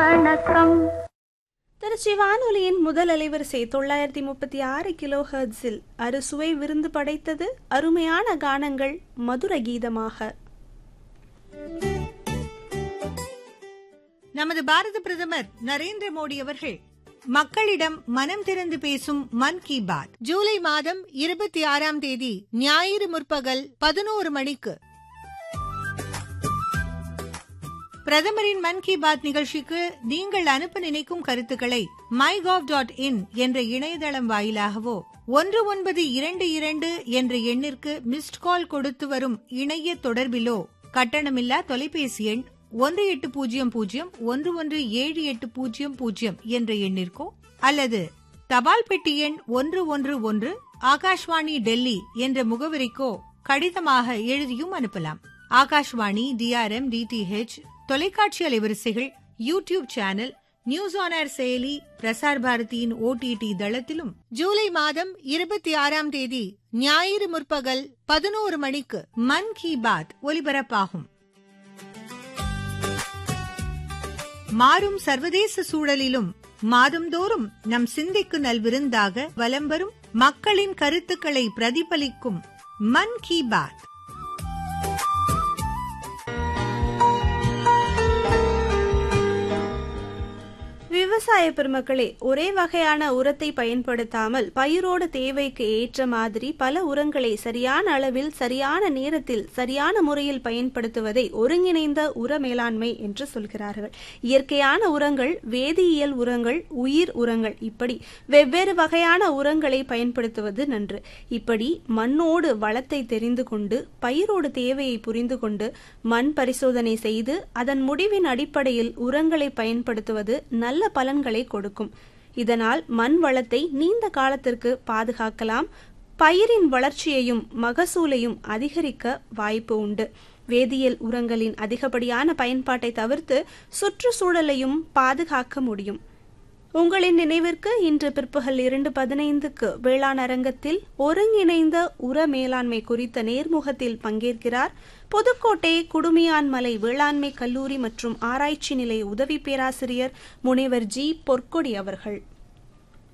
வணக்கம் திருச்சி வானொலியின் முதல் அலைவரிசை தொள்ளாயிரத்தி முப்பத்தி ஆறு கிலோ ஹெர்ட்ஸில் அறுசுவை விருந்து படைத்தது அருமையான கானங்கள் மதுர கீதமாக நமது பாரத பிரதமர் நரேந்திர மோடி அவர்கள் மக்களிடம் மனம் திறந்து பேசும் மன் கி பாத் ஜூலை மாதம் இருபத்தி ஆறாம் தேதி ஞாயிறு முற்பகல் பதினோரு மணிக்கு பிரதமரின் மன் கி பாத் நிகழ்ச்சிக்கு நீங்கள் அனுப்ப நினைக்கும் கருத்துக்களை மை டாட் இன் என்ற இணையதளம் வாயிலாகவோ ஒன்று ஒன்பது இரண்டு இரண்டு என்ற எண்ணிற்கு மிஸ்ட் கால் கொடுத்து வரும் இணைய தொடர்பிலோ கட்டணமில்லா தொலைபேசி எண் ஒன்று எட்டு பூஜ்ஜியம் பூஜ்ஜியம் ஒன்று ஒன்று ஏழு எட்டு பூஜ்ஜியம் பூஜ்ஜியம் என்ற எண்ணிற்கோ அல்லது தபால் பெட்டி எண் ஒன்று ஒன்று ஒன்று ஆகாஷ்வாணி டெல்லி என்ற முகவரிக்கோ கடிதமாக எழுதியும் அனுப்பலாம் ஆகாஷ்வாணி டிஆர்எம் டிடிஹெச் தொலைக்காட்சி அலைவரிசைகள் YouTube channel news on air செயலி பிரசார் பாரதியின் ஓடிடி தளத்திலும் ஜூலை மாதம் இருபத்தி ஆறாம் தேதி ஞாயிறு முற்பகல் பதினோரு மணிக்கு மன் கி பாத் ஒலிபரப்பாகும் மாறும் சர்வதேச சூழலிலும் மாதந்தோறும் நம் சிந்தைக்கு நல்விருந்தாக வலம் வரும் மக்களின் கருத்துக்களை பிரதிபலிக்கும் மன் கி பாத் விவசாய பெருமக்களே ஒரே வகையான உரத்தை பயன்படுத்தாமல் பயிரோட தேவைக்கு ஏற்ற மாதிரி பல உரங்களை சரியான அளவில் சரியான நேரத்தில் சரியான முறையில் பயன்படுத்துவதை ஒருங்கிணைந்த உர மேலாண்மை என்று சொல்கிறார்கள் இயற்கையான உரங்கள் வேதியியல் உரங்கள் உயிர் உரங்கள் இப்படி வெவ்வேறு வகையான உரங்களை பயன்படுத்துவது நன்று இப்படி மண்ணோடு வளத்தை தெரிந்து கொண்டு பயிரோடு தேவையை புரிந்து கொண்டு மண் பரிசோதனை செய்து அதன் முடிவின் அடிப்படையில் உரங்களை பயன்படுத்துவது நல்ல பலன்களை கொடுக்கும் இதனால் மண் வளத்தை நீண்ட காலத்திற்கு பாதுகாக்கலாம் பயிரின் வளர்ச்சியையும் மகசூலையும் அதிகரிக்க வாய்ப்பு உண்டு வேதியியல் உரங்களின் அதிகப்படியான பயன்பாட்டை தவிர்த்து சுற்றுச்சூழலையும் பாதுகாக்க முடியும் உங்களின் நினைவிற்கு இன்று பிற்பகல் இரண்டு பதினைந்துக்கு வேளாண் அரங்கத்தில் ஒருங்கிணைந்த உர மேலாண்மை குறித்த நேர்முகத்தில் பங்கேற்கிறார் புதுக்கோட்டை குடுமியான்மலை வேளாண்மை கல்லூரி மற்றும் ஆராய்ச்சி நிலைய உதவி பேராசிரியர் முனைவர் ஜி பொற்கொடி அவர்கள்